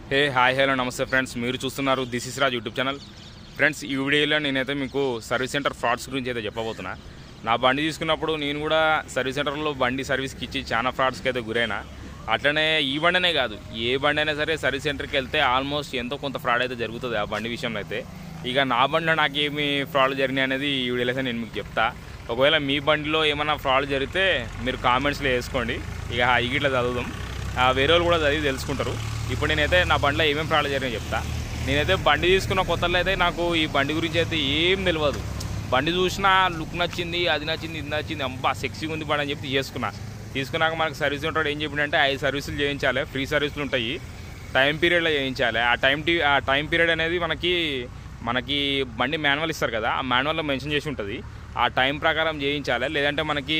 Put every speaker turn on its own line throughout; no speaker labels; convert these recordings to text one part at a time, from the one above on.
హే hi hello నమస్తే friends మీరు చూస్తున్నారు this is Raj YouTube channel friends ఈ వీడియోలో నేనైతే మీకు సర్వీస్ సెంటర్ ఫ్రాడ్స్ గురించి అయితే చెప్పబోతున్నా నా బండి తీసుకున్నప్పుడు నేను కూడా సర్వీస్ సెంటర్లో బండి సర్వీస్కి ఇచ్చి చాలా ఫ్రాడ్స్కి అయితే గురైనా అట్లనే ఈ బండినే కాదు ఏ బండి అయినా సరే సర్వీస్ సెంటర్కి వెళ్తే ఆల్మోస్ట్ ఎంతో కొంత ఫ్రాడ్ అయితే జరుగుతుంది ఆ బండి విషయంలో అయితే ఇక నా బండిలో నాకు ఏమి ఫ్రాడ్ జరిగినాయి అనేది ఈ వీడియోలో అయితే నేను మీకు చెప్తా ఒకవేళ మీ బండిలో ఏమైనా ఫ్రాడ్ జరిగితే మీరు కామెంట్స్లో వేసుకోండి ఇక ఈ ఇట్లా చదువుదాం ఆ, వేరే వాళ్ళు కూడా చదివి తెలుసుకుంటారు ఇప్పుడు నేనైతే నా బండిలో ఏమేమి ఫ్రాడ్ జరిగినాయి చెప్తా నేనైతే బండి తీసుకున్న కొత్తలో అయితే నాకు ఈ బండి గురించి అయితే ఏం తెలియదు బండి చూసినా లుక్ నచ్చింది అది నచ్చింది ఇది నచ్చింది అబ్బా సెక్సీగా ఉంది బండి అని చెప్పి చేసుకున్నా తీసుకున్నాక మనకు సర్వీస్ ఉంటాడు ఏం చెప్పిండంటే ఐదు సర్వీసులు చేయించాలి ఫ్రీ సర్వీసులు ఉంటాయి టైం పీరియడ్లో చేయించాలి ఆ టైం టీ ఆ టైం పీరియడ్ అనేది మనకి మనకి బండి మాన్యువల్ ఇస్తారు కదా ఆ మాన్యువల్లో మెన్షన్ చేసి ఉంటుంది ఆ టైం ప్రకారం చేయించాలి లేదంటే మనకి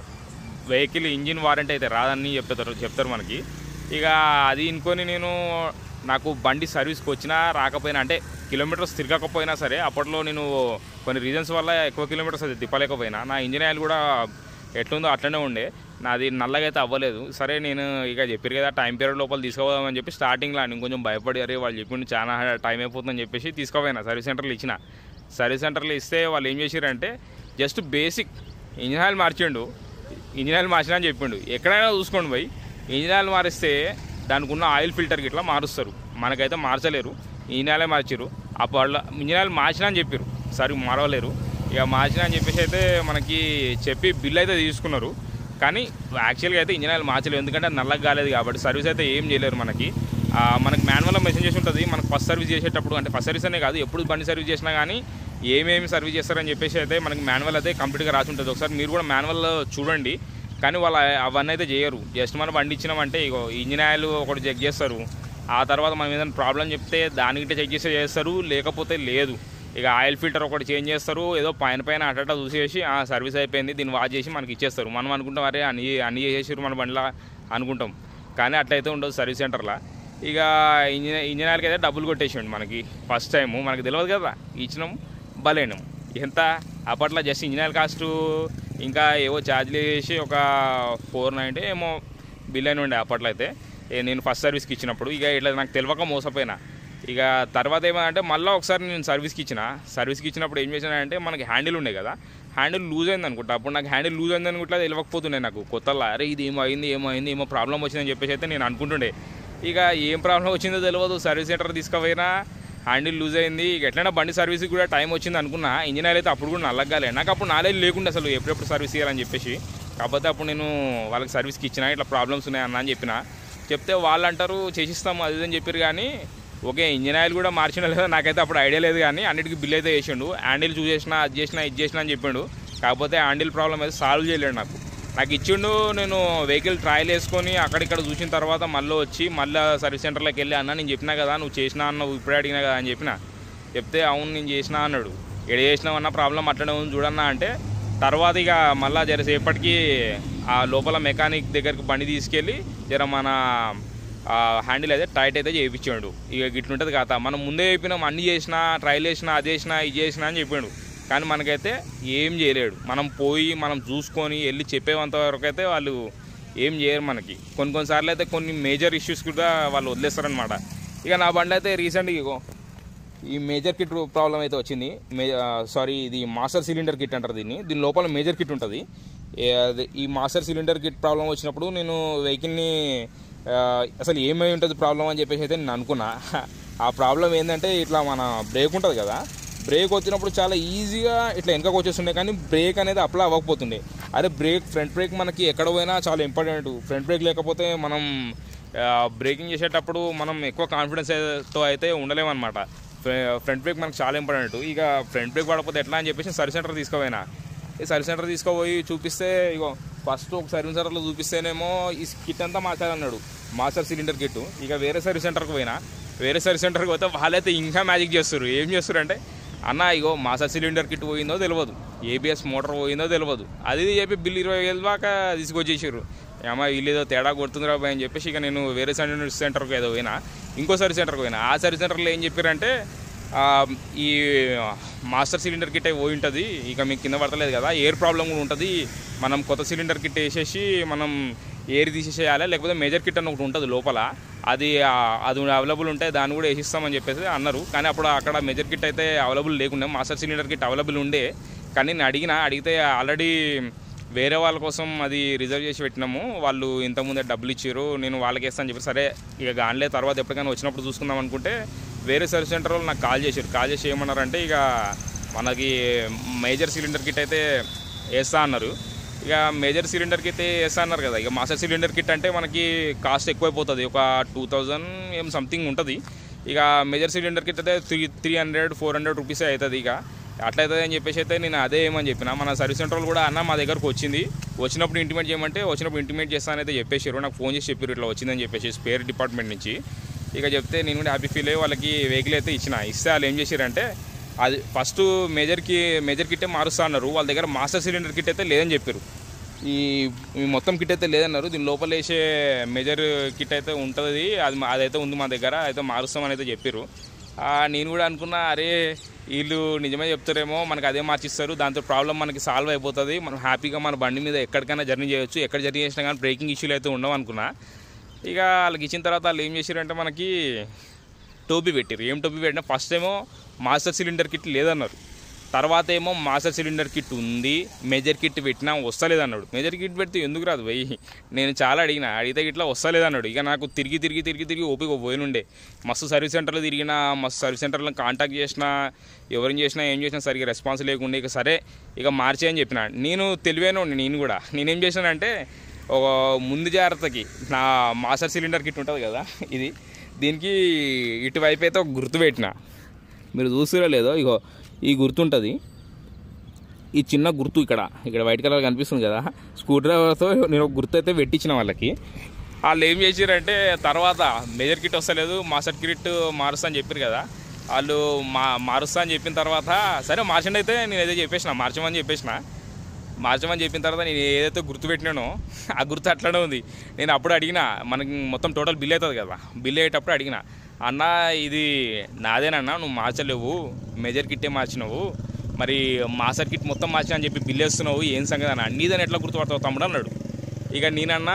వెహికల్ ఇంజిన్ వారంటీ అయితే రాదని చెప్తారు చెప్తారు మనకి ఇక అది ఇనుకొని నేను నాకు బండి సర్వీస్కి వచ్చినా రాకపోయినా అంటే కిలోమీటర్స్ తిరగకపోయినా సరే అప్పట్లో నేను కొన్ని రీజన్స్ వల్ల ఎక్కువ కిలోమీటర్స్ అది తిప్పలేకపోయినా నా ఇంజిన్ ఆయిల్ కూడా ఎట్లుందో అట్లనే ఉండే నాది నల్లగా అయితే అవ్వలేదు సరే నేను ఇక చెప్పారు కదా టైం పీరియడ్ లోపల తీసుకోదామని చెప్పి స్టార్టింగ్లో నేను కొంచెం భయపడి అరే వాళ్ళు చెప్పిండు చాలా టైం అయిపోతుందని చెప్పేసి తీసుకోపోయినా సర్వీస్ సెంటర్లో ఇచ్చిన సర్వీస్ సెంటర్లో ఇస్తే వాళ్ళు ఏం చేశారంటే జస్ట్ బేసిక్ ఇంజిన్ ఆయిల్ మార్చిండు ఇంజిన్ ఆయిల్ మార్చినా అని చెప్పిండు ఎక్కడైనా చూసుకోండి పోయి ఇంజిన్ ఆయిల్ మారిస్తే దానికి ఉన్న ఆయిల్ ఫిల్టర్ ఇట్లా మారుస్తారు మనకైతే మార్చలేరు ఇంజిన్ ఆయిలే మార్చారు అప్పుడు ఇంజిన్ ఆయిల్ మార్చినా అని చెప్పారు సరే మారవలేరు ఇక మార్చినా అని చెప్పేసి అయితే మనకి చెప్పి బిల్ అయితే తీసుకున్నారు కానీ యాక్చువల్గా అయితే ఇంజిన్ ఆయిల్ మార్చలేదు ఎందుకంటే అది నల్లగా కాలేదు కాబట్టి సర్వీస్ అయితే ఏం చేయలేరు మనకి ఆ, మనకి మాన్యువల్లో మెసేజ్ చేసి ఉంటుంది మనకు ఫస్ట్ సర్వీస్ చేసేటప్పుడు అంటే ఫస్ట్ సర్వీస్ అనే కాదు ఎప్పుడు బండి సర్వీస్ చేసినా కానీ ఏమేమి సర్వీస్ చేస్తారని చెప్పేసి అయితే మనకి మాన్యువల్ అయితే కంప్లీట్గా రాసి ఉంటుంది ఒకసారి మీరు కూడా మాన్యువల్ చూడండి కానీ వాళ్ళు అవన్నీ అయితే చేయరు జస్ట్ మనం బండి ఇచ్చినామంటే ఇగో ఇంజిన్ ఆయిల్ ఒకటి చెక్ చేస్తారు ఆ తర్వాత మనం ఏదైనా ప్రాబ్లం చెప్తే దానికి చెక్ చేస్తే చేస్తారు లేకపోతే లేదు ఇక ఆయిల్ ఫిల్టర్ ఒకటి చేంజ్ చేస్తారు ఏదో పైన పైన అట్ట చూసేసి ఆ సర్వీస్ అయిపోయింది దీన్ని వాచ్ చేసి మనకి ఇచ్చేస్తారు మనం అనుకుంటాం అరే అన్ని అన్ని చేసేసారు మన బండిలా అనుకుంటాం కానీ అట్లయితే ఉండదు సర్వీస్ సెంటర్లో ఇక ఇంజిన్ ఇంజిన్ ఆయిల్కి అయితే డబ్బులు కొట్టేసిండు మనకి ఫస్ట్ టైము మనకి తెలియదు కదా ఇచ్చినాం బలేనాం ఎంత అప్పట్లో జస్ట్ ఇంజిన్ ఆయిల్ కాస్ట్ ఇంకా ఏవో ఛార్జ్లు వేసి ఒక ఫోర్ నైంటీ ఏమో బిల్ అయిన ఉండే అప్పట్లో అయితే ఏ నేను ఫస్ట్ సర్వీస్కి ఇచ్చినప్పుడు ఇక ఇట్లా నాకు తెలియక మోసపోయినా ఇక తర్వాత ఏమంటే మళ్ళీ ఒకసారి నేను సర్వీస్కి ఇచ్చిన సర్వీస్కి ఇచ్చినప్పుడు ఏం చేశానంటే మనకి హ్యాండిల్ ఉండే కదా హ్యాండిల్ లూజ్ అయింది అనుకుంటా అప్పుడు నాకు హ్యాండిల్ లూజ్ అయింది అనుకుంటా తెలియకపోతుండే నాకు కొత్తలో అరే ఇది ఏమో అయింది ఏమో అయింది ఏమో ప్రాబ్లం వచ్చిందని చెప్పేసి అయితే నేను అనుకుంటుండే ఇక ఏం ప్రాబ్లం వచ్చిందో తెలియదు సర్వీస్ సెంటర్ తీసుకుపోయినా హ్యాండిల్ లూజ్ అయింది ఇక ఎట్లైనా బండి సర్వీస్కి కూడా టైం వచ్చింది అనుకున్నా ఇంజిన్ ఆయిల్ అయితే అప్పుడు కూడా నల్లగాలే నాకు అప్పుడు నాలెడ్జ్ లేకుండా అసలు ఎప్పుడెప్పుడు సర్వీస్ చేయాలని చెప్పేసి కాకపోతే అప్పుడు నేను వాళ్ళకి సర్వీస్కి ఇచ్చిన ఇట్లా ప్రాబ్లమ్స్ ఉన్నాయన్న అని చెప్పిన చెప్తే వాళ్ళు అంటారు చేసిస్తాము అది ఇది అని చెప్పారు కానీ ఓకే ఇంజిన్ ఆయిల్ కూడా మార్చిన లేదా నాకైతే అప్పుడు ఐడియా లేదు కానీ అన్నిటికీ బిల్ అయితే వేసిండు హ్యాండిల్ చూసేసిన అది చేసిన ఇది చేసిన అని చెప్పిండు కాకపోతే హ్యాండిల్ ప్రాబ్లం అయితే సాల్వ్ చేయలేడు నాకు నాకు ఇచ్చిండు నేను వెహికల్ ట్రయల్ వేసుకొని అక్కడిక్కడ చూసిన తర్వాత మళ్ళీ వచ్చి మళ్ళీ సర్వీస్ సెంటర్లోకి వెళ్ళి అన్న నేను చెప్పినా కదా నువ్వు చేసినా అన్నావు ఇప్పుడే అడిగినా కదా అని చెప్పిన చెప్తే అవును నేను చేసినా అన్నాడు ఎడ చేసినావన్న ప్రాబ్లం అట్లనే ఉంది చూడన్నా అంటే తర్వాత ఇక మళ్ళీ జరసేపటికి ఆ లోపల మెకానిక్ దగ్గరికి బండి తీసుకెళ్ళి జర మన హ్యాండిల్ అయితే టైట్ అయితే చేయించాడు ఇక ఇట్లుంటుంది కాత మనం ముందే చెప్పినాం అన్ని చేసినా ట్రయల్ చేసినా అది చేసినా ఇది చేసినా అని చెప్పాడు కానీ మనకైతే ఏం చేయలేడు మనం పోయి మనం చూసుకొని వెళ్ళి చెప్పేంత వరకు అయితే వాళ్ళు ఏం చేయరు మనకి కొన్ని కొన్నిసార్లు అయితే కొన్ని మేజర్ ఇష్యూస్ కూడా వాళ్ళు వదిలేస్తారనమాట ఇక నా బండి అయితే రీసెంట్గా ఇగో ఈ మేజర్ కిట్ ప్రాబ్లం అయితే వచ్చింది మే సారీ ఇది మాస్టర్ సిలిండర్ కిట్ అంటారు దీన్ని దీని లోపల మేజర్ కిట్ ఉంటుంది ఏ- అది- ఈ మాస్టర్ సిలిండర్ కిట్ ప్రాబ్లం వచ్చినప్పుడు నేను వెహికల్ని ఆ, అసలు ఏమై ఉంటుంది ప్రాబ్లం అని చెప్పేసి అయితే నేను అనుకున్నా ఆ ప్రాబ్లం ఏంటంటే ఇట్లా మన బ్రేక్ ఉంటుంది కదా బ్రేక్ వచ్చినప్పుడు చాలా ఈజీగా ఇట్లా వెనకకు వచ్చేస్తుండే కానీ బ్రేక్ అనేది అప్లై అవ్వకపోతుండే అరే బ్రేక్ ఫ్రంట్ బ్రేక్ మనకి ఎక్కడ పోయినా చాలా ఇంపార్టెంట్ ఫ్రంట్ బ్రేక్ లేకపోతే మనం బ్రేకింగ్ చేసేటప్పుడు మనం ఎక్కువ కాన్ఫిడెన్స్తో అయితే ఉండలేమన్నమాట ఫ్రంట్ బ్రేక్ మనకు చాలా ఇంపార్టెంట్ ఇక ఫ్రంట్ బ్రేక్ పడకపోతే ఎట్లా అని చెప్పేసి సర్వీస్ సెంటర్ తీసుకుపోయినా ఈ సర్వీస్ సెంటర్ తీసుకుపోయి చూపిస్తే ఇగో ఫస్ట్ ఒక సర్వీస్ సెంటర్లో చూపిస్తేనేమో ఈ కిట్ అంతా మార్చాలన్నాడు మాస్టర్ సిలిండర్ కిట్ ఇక వేరే సర్వీస్ సెంటర్కి పోయినా వేరే సర్వీస్ సెంటర్కి పోతే వాళ్ళైతే ఇంకా మ్యాజిక్ చేస్తారు ఏం చేస్తారు అంటే అన్న ఇగో మాస్టర్ సిలిండర్ కిట్ పోయిందో తెలియదు ఏబిఎస్ మోటార్ పోయిందో తెలియదు అది ఇది చెప్పి బిల్ ఇరవై వేలు దాకా తీసుకొచ్చేసారు ఏమో వీళ్ళు ఏదో తేడా కొడుతుంది రాబాయ్ అని చెప్పేసి ఇక నేను వేరే సర్వీస్ సెంటర్కి ఏదో పోయినా ఇంకో సర్వీస్ సెంటర్కి పోయినా ఆ సర్వీస్ సెంటర్లో ఏం చెప్పారంటే ఆ, ఈ మాస్టర్ సిలిండర్ కిట్ పోయి ఉంటుంది ఇక మీకు కింద పడతలేదు కదా ఎయిర్ ప్రాబ్లం కూడా ఉంటుంది మనం కొత్త సిలిండర్ కిట్ వేసేసి మనం ఏరి తీసేసేయాలి లేకపోతే మేజర్ కిట్ అని ఒకటి ఉంటుంది లోపల అది ఆ, అది అవైలబుల్ ఉంటే దాన్ని కూడా వేసిస్తామని చెప్పేసి అన్నారు కానీ అప్పుడు అక్కడ మేజర్ కిట్ అయితే అవైలబుల్ లేకుండే మాస్టర్ సిలిండర్ కిట్ అవైలబుల్ ఉండే కానీ నేను అడిగిన అడిగితే ఆల్రెడీ వేరే వాళ్ళ కోసం అది రిజర్వ్ చేసి పెట్టినాము వాళ్ళు ఇంతకుముందే డబ్బులు ఇచ్చారు నేను వాళ్ళకి వేస్తాను చెప్పి సరే ఇక గాన్లే తర్వాత ఎప్పటికైనా వచ్చినప్పుడు చూసుకుందాం అనుకుంటే వేరే సర్వీస్ సెంటర్ వాళ్ళు నాకు కాల్ చేశారు కాల్ చేసి ఏమన్నారంటే ఇక మనకి మేజర్ సిలిండర్ కిట్ అయితే వేస్తా అన్నారు ఇక మేజర్ సిలిండర్ కిట్ అయితే వేస్తా అన్నారు కదా ఇక మాస్టర్ సిలిండర్ కిట్ అంటే మనకి కాస్ట్ ఎక్కువైపోతుంది ఒక టూ థౌజండ్ ఏం సంథింగ్ ఉంటుంది ఇక మేజర్ సిలిండర్ కిట్ అయితే three three hundred four hundred రూపీసే అవుతుంది ఇక అట్లా అవుతుంది అని చెప్పేసి అయితే నేను అదే ఏమని చెప్పిన మన సర్వీస్ సెంటర్ వాళ్ళు కూడా అన్న మా దగ్గరకు వచ్చింది వచ్చినప్పుడు ఇంటిమేట్ చేయమంటే వచ్చినప్పుడు ఇంటిమేట్ చేస్తానైతే చెప్పేసారు నాకు ఫోన్ చేసి చెప్పారు ఇట్లా వచ్చిందని చెప్పేసి స్పేర్ డిపార్ట్మెంట్ నుంచి ఇక చెప్తే నేను కూడా హ్యాపీ ఫీల్ అయ్యి వాళ్ళకి వెహికల్ అయితే ఇచ్చిన ఇస్తే వాళ్ళు ఏం చేశారంటే అది ఫస్ట్ మేజర్కి మేజర్ కిట్టే మారుస్తా అన్నారు వాళ్ళ దగ్గర మాస్టర్ సిలిండర్ కిట్ అయితే లేదని చెప్పారు ఈ ఈ మొత్తం కిట్ అయితే లేదన్నారు దీని లోపల వేసే మేజర్ కిట్ అయితే ఉంటుంది అది మా- అదైతే ఉంది మా దగ్గర అయితే మారుస్తామని అయితే చెప్పారు ఆ, నేను కూడా అనుకున్నా అరే వీళ్ళు నిజమే చెప్తారేమో మనకి అదే మార్చిస్తారు దాంతో ప్రాబ్లం మనకి సాల్వ్ అయిపోతుంది మనం హ్యాపీగా మన బండి మీద ఎక్కడికైనా జర్నీ చేయొచ్చు ఎక్కడ జర్నీ చేసినా కానీ బ్రేకింగ్ ఇష్యూలు అయితే ఉండవు అనుకున్నా ఇక వాళ్ళకి ఇచ్చిన తర్వాత వాళ్ళు ఏం చేశారంటే మనకి టోపీ పెట్టారు ఏం టోపీ పెట్టినా ఫస్ట్ ఏమో మాస్టర్ సిలిండర్ కిట్ లేదన్నారు తర్వాత ఏమో మాస్టర్ సిలిండర్ కిట్ ఉంది మేజర్ కిట్ పెట్టినా వస్తలేదన్నాడు మేజర్ కిట్ పెడితే ఎందుకు రాదు పోయి నేను చాలా అడిగిన అడిగితే ఇట్లా వస్తలేదన్నాడు ఇక నాకు తిరిగి తిరిగి తిరిగి తిరిగి ఓపిక పోయినుండే మస్తు సర్వీస్ సెంటర్లో తిరిగినా మస్తు సర్వీస్ సెంటర్లో కాంటాక్ట్ చేసినా ఎవరిని చేసినా ఏం చేసినా సరిగ్గా రెస్పాన్స్ లేకుండా ఇక సరే ఇక మార్చే అని చెప్పిన నేను తెలివైన నేను కూడా నేనేం చేశానంటే ఒక ముందు జాగ్రత్తకి నా మాస్టర్ సిలిండర్ కిట్ ఉంటుంది కదా ఇది దీనికి ఇటువైపు అయితే ఒక గుర్తు పెట్టిన మీరు చూస్తురా లేదో ఇగో ఈ గుర్తు ఉంటుంది ఈ చిన్న గుర్తు ఇక్కడ ఇక్కడ వైట్ కలర్ కనిపిస్తుంది కదా స్క్రూ డ్రైవర్తో నేను ఒక గుర్తు అయితే పెట్టించిన వాళ్ళకి వాళ్ళు ఏం చేసారంటే తర్వాత మేజర్ కిట్ వస్తలేదు మాస్టర్ కిట్ మారుస్తా అని చెప్పారు కదా వాళ్ళు మా మారుస్తా అని చెప్పిన తర్వాత సరే మార్చండి అయితే నేను ఏదో చెప్పేసిన మార్చమని చెప్పేసిన మార్చమని చెప్పిన తర్వాత నేను ఏదైతే గుర్తు పెట్టినానో ఆ గుర్తు అట్లనే ఉంది నేను అప్పుడు అడిగిన మనకి మొత్తం టోటల్ బిల్ అవుతుంది కదా బిల్ అయ్యేటప్పుడు అడిగిన అన్న ఇది నాదేనన్నా నువ్వు మార్చలేవు మేజర్ కిట్టే మార్చినావు మరి మాస్టర్ కిట్ మొత్తం మార్చినా అని చెప్పి బిల్ వేస్తున్నావు ఏం సంగతి అన్న నీదని ఎట్లా గుర్తుపడతావు తమ్ముడు అన్నాడు ఇక నేనన్నా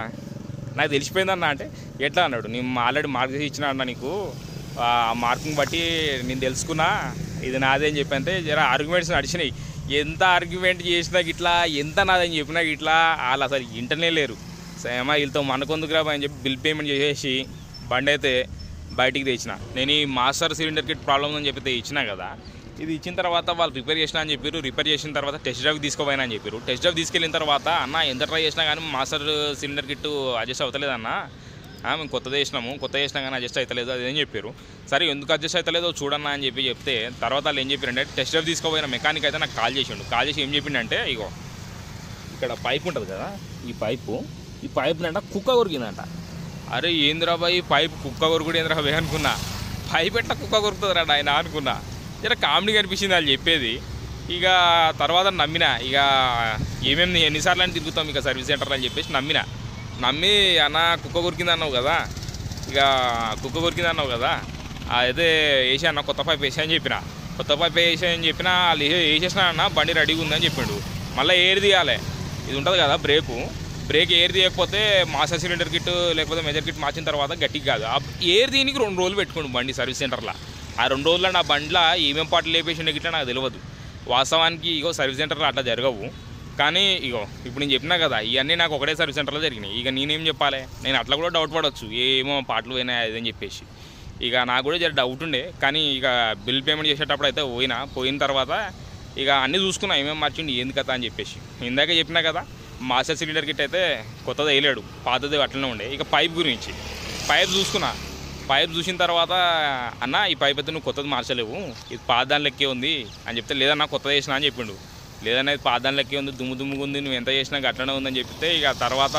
నాకు తెలిసిపోయిందన్న అంటే ఎట్లా అన్నాడు నేను ఆల్రెడీ మార్క్ చేసి ఇచ్చిన అన్న నీకు ఆ మార్కింగ్ బట్టి నేను తెలుసుకున్నా ఇది నాదే అని చెప్పి అంటే జర ఆర్గ్యుమెంట్స్ నడిచినాయి ఎంత ఆర్గ్యుమెంట్ చేసినా ఇట్లా ఎంత నాదని చెప్పినా ఇట్లా వాళ్ళు అసలు ఇంటనే లేరు సేమ వీళ్ళతో మనకొందుకు రాబా అని చెప్పి బిల్ పేమెంట్ చేసేసి బండి అయితే బయటికి తెచ్చిన నేను ఈ మాస్టర్ సిలిండర్ కిట్ ప్రాబ్లం అని చెప్పి ఇచ్చిన కదా ఇది ఇచ్చిన తర్వాత వాళ్ళు రిపేర్ చేసిన అని చెప్పారు రిపేర్ చేసిన తర్వాత టెస్ట్ డ్రైవ్ తీసుకోపోయినా అని చెప్పారు టెస్ట్ డ్రైవ్ తీసుకెళ్ళిన తర్వాత అన్న ఎంత ట్రై చేసినా కానీ మాస్టర్ సిలిండర్ కిట్ అడ్జస్ట్ అవుతలేదన్న ఆ, మేము కొత్తది వేసినాము కొత్త వేసినా కానీ అడ్జస్ట్ అవుతలేదు అది ఏం చెప్పారు సరే ఎందుకు అడ్జస్ట్ అవుతలేదో చూడన్నా అని చెప్పి చెప్తే తర్వాత వాళ్ళు ఏం చెప్పారంటే టెస్ట్ డ్రైవ్ తీసుకోపోయిన మెకానిక్ అయితే నాకు కాల్ చేసిండు కాల్ చేసి ఏం చెప్పిండంటే ఇగో ఇక్కడ పైప్ ఉంటుంది కదా ఈ పైపు ఈ పైప్ అంట కుక్క కొరికిందంట అరే ఏందిరా బాయ్ పైప్ కుక్క కొరుకుడు ఏందిరా బాయ్ అనుకున్నా పైప్ ఎట్లా కుక్క కొరుకుతుందిరా ఆయన అనుకున్నా జర కామెడీ అనిపించింది వాళ్ళు చెప్పేది ఇక తర్వాత నమ్మిన ఇక ఏమేమి ఎన్నిసార్లు అని తిరుగుతాం ఇక సర్వీస్ సెంటర్ అని చెప్పేసి నమ్మిన నమ్మి అన్న కుక్క కొరికింది అన్నావు కదా ఇక కుక్క కొరికింది అన్నావు కదా అదే వేసి అన్న కొత్త పైప్ వేసా అని చెప్పిన కొత్త పైప్ వేసా అని చెప్పిన వాళ్ళు ఏ- వేసేసిన అన్న బండి రెడీగా ఉందని చెప్పిండు మళ్ళీ ఎయిర్ తీయాలి ఇది ఉంటుంది కదా బ్రేకు బ్రేక్ ఎయిర్ తీయకపోతే మాస్టర్ సిలిండర్ కిట్ లేకపోతే మెజర్ కిట్ మార్చిన తర్వాత గట్టిగా కాదు ఆ ఎయిర్ దీనికి రెండు రోజులు పెట్టుకోండి బండి సర్వీస్ సెంటర్లో ఆ రెండు రోజుల్లో నా బండిలో ఏమేం పాటలు లేపేసిండే గిట్లా నాకు తెలియదు వాస్తవానికి ఇగో సర్వీస్ సెంటర్లో అట్లా జరగవు కానీ ఇగో ఇప్పుడు నేను చెప్పినా కదా ఇవన్నీ నాకు ఒకటే సర్వీస్ సెంటర్లో జరిగినాయి ఇక నేనేం చెప్పాలి నేను అట్లా కూడా డౌట్ పడవచ్చు ఏమో పాటలు పోయినాయి అదని చెప్పేసి ఇక నాకు కూడా జర డౌట్ ఉండే కానీ ఇక బిల్ పేమెంట్ చేసేటప్పుడు అయితే పోయినా పోయిన తర్వాత ఇక అన్నీ చూసుకున్నా ఏమేమి మార్చిండి ఏంది కదా అని చెప్పేసి ఇందాక చెప్పినా కదా మాస్టర్ సిలిండర్ కిట్ అయితే కొత్తది వేయలేడు పాతది అట్లనే ఉండే ఇక పైప్ గురించి పైప్ చూసుకున్నా పైప్ చూసిన తర్వాత అన్న ఈ పైప్ అయితే నువ్వు కొత్తది మార్చలేవు ఇది పాత దాని లెక్కే ఉంది అని చెప్తే లేదన్నా కొత్తది వేసినా అని చెప్పిండు లేదన్నా ఇది పాత దాని లెక్కే ఉంది దుమ్ము దుమ్ముగా ఉంది నువ్వు ఎంత చేసినా అట్లనే ఉందని చెప్తే ఇక తర్వాత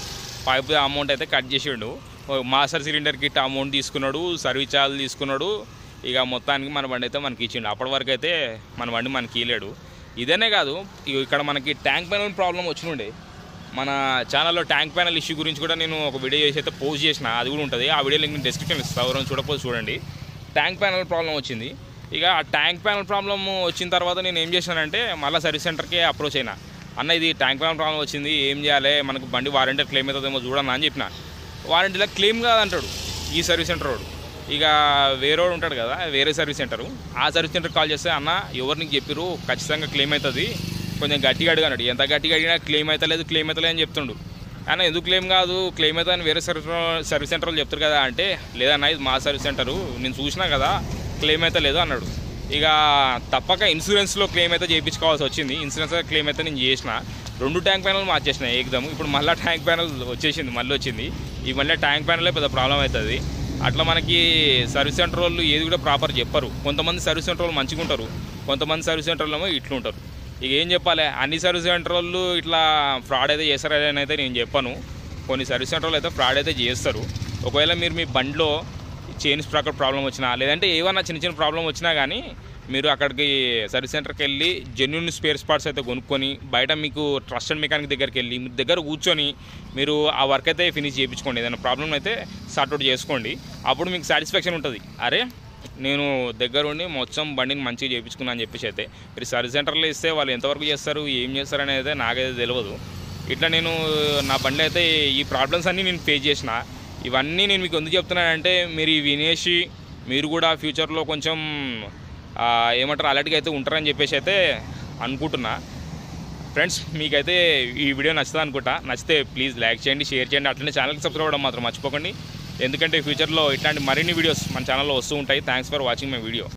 పైప్ అమౌంట్ అయితే కట్ చేసిండు ఓ మాస్టర్ సిలిండర్ కిట్ అమౌంట్ తీసుకున్నాడు సర్వీస్ ఛార్జ్ తీసుకున్నాడు ఇక మొత్తానికి మన బండి అయితే మనకి ఇచ్చిండు అప్పటి వరకు అయితే మన బండి మనకి ఇవ్వలేడు ఇదనే కాదు ఇగో ఇక్కడ మనకి ట్యాంక్ ప్యానల్ ప్రాబ్లం వచ్చినుండే మన ఛానల్లో ట్యాంక్ ప్యానల్ ఇష్యూ గురించి కూడా నేను ఒక వీడియో చేసి అయితే పోస్ట్ చేసిన అది కూడా ఉంటుంది ఆ వీడియో లింక్ డిస్క్రిప్షన్ ఇస్తాను ఎవరైనా చూడకపోతే చూడండి ట్యాంక్ ప్యానల్ ప్రాబ్లం వచ్చింది ఇక ఆ ట్యాంక్ ప్యానల్ ప్రాబ్లం వచ్చిన తర్వాత నేను ఏం చేశానంటే మళ్ళీ సర్వీస్ సెంటర్కి అప్రోచ్ అయినా అన్న ఇది ట్యాంక్ ప్యాన్ ప్రాబ్లం వచ్చింది ఏం చేయాలి మనకు బండి వారంటీ క్లెయిమ్ అవుతుందేమో చూడన్నా అని చెప్పిన వారంటీలో క్లెయిమ్ కాదంటాడు ఈ సర్వీస్ సెంటర్ వాడు ఇక వేరేవాడు ఉంటాడు కదా వేరే సర్వీస్ సెంటరు ఆ సర్వీస్ సెంటర్ కాల్ చేస్తే అన్న ఎవరు నీకు చెప్పిరు ఖచ్చితంగా క్లెయిమ్ అవుతుంది కొంచెం గట్టిగా అడిగి అన్నాడు ఎంత గట్టిగా అడిగినా క్లెయిమ్ అవుతలేదు క్లెయిమ్ అవుతలేదు అని చెప్తుండు అన్న ఎందుకు క్లెయిమ్ కాదు క్లెయిమ్ అవుతుంది అని వేరే సర్వీస్ సర్వీస్ సెంటర్ వాళ్ళు చెప్తారు కదా అంటే లేదన్న ఇది మా సర్వీస్ సెంటరు నేను చూసినా కదా క్లెయిమ్ అయితే లేదు అన్నాడు ఇక తప్పక ఇన్సూరెన్స్లో క్లెయిమ్ అయితే చేయించుకోవాల్సి వచ్చింది ఇన్సూరెన్స్ క్లెయిమ్ అయితే నేను చేసిన రెండు ట్యాంక్ ప్యానల్ మార్చేసిన ఏకదమ్ ఇప్పుడు మళ్ళీ ట్యాంక్ ప్యానల్ వచ్చేసింది మళ్ళీ వచ్చింది ఈ మళ్ళీ ట్యాంక్ ప్యానలే పెద్ద ప్రాబ్లం అవుతుంది అట్లా మనకి సర్వీస్ సెంటర్ వాళ్ళు ఏది కూడా ప్రాపర్ చెప్పరు కొంతమంది సర్వీస్ సెంటర్ వాళ్ళు మంచిగా ఉంటారు కొంతమంది సర్వీస్ సెంటర్లు ఏమో ఇట్లా ఉంటారు ఇక ఏం చెప్పాలి అన్ని సర్వీస్ సెంటర్ వాళ్ళు ఇట్లా ఫ్రాడ్ అయితే చేస్తారని అయితే నేను చెప్పాను కొన్ని సర్వీస్ సెంటర్ వాళ్ళు అయితే ఫ్రాడ్ అయితే చేస్తారు ఒకవేళ మీరు మీ బండిలో చైన్ స్ప్రాకెట్ ప్రాబ్లం వచ్చినా లేదంటే ఏమన్నా చిన్న చిన్న ప్రాబ్లం వచ్చినా కానీ మీరు అక్కడికి సర్వీస్ సెంటర్కి వెళ్ళి జెన్యున్ స్పేర్ స్పాట్స్ అయితే కొనుక్కొని బయట మీకు ట్రస్టెడ్ మెకానిక్ దగ్గరికి వెళ్ళి మీ దగ్గర కూర్చొని మీరు ఆ వర్క్ అయితే ఫినిష్ చేయించుకోండి ఏదైనా ప్రాబ్లం అయితే సార్ట్అవుట్ చేసుకోండి అప్పుడు మీకు సాటిస్ఫాక్షన్ ఉంటుంది అరే నేను దగ్గర ఉండి మొత్తం బండిని మంచిగా చేయించుకున్నా అని చెప్పేసి అయితే మీరు సర్వీస్ సెంటర్లో ఇస్తే వాళ్ళు ఎంతవరకు చేస్తారు ఏం చేస్తారు అనేది అయితే నాకైతే తెలియదు ఇట్లా నేను నా బండి అయితే ఈ ప్రాబ్లమ్స్ అన్నీ నేను ఫేస్ చేసిన ఇవన్నీ నేను మీకు ఎందుకు చెప్తున్నానంటే మీరు ఇవి వినేసి మీరు కూడా ఫ్యూచర్లో కొంచెం ఆ, ఏమంటారు అలర్ట్గా అయితే ఉంటారని చెప్పేసి అయితే అనుకుంటున్నా ఫ్రెండ్స్ మీకైతే ఈ వీడియో నచ్చుతుంది అనుకుంటా నచ్చితే ప్లీజ్ లైక్ చేయండి షేర్ చేయండి అట్లనే ఛానల్కి సబ్స్క్రైబ్ అవ్వడం మాత్రం మర్చిపోకండి ఎందుకంటే ఫ్యూచర్లో ఇట్లాంటి మరిన్ని వీడియోస్ మన ఛానల్లో వస్తూ ఉంటాయి thanks for watching my video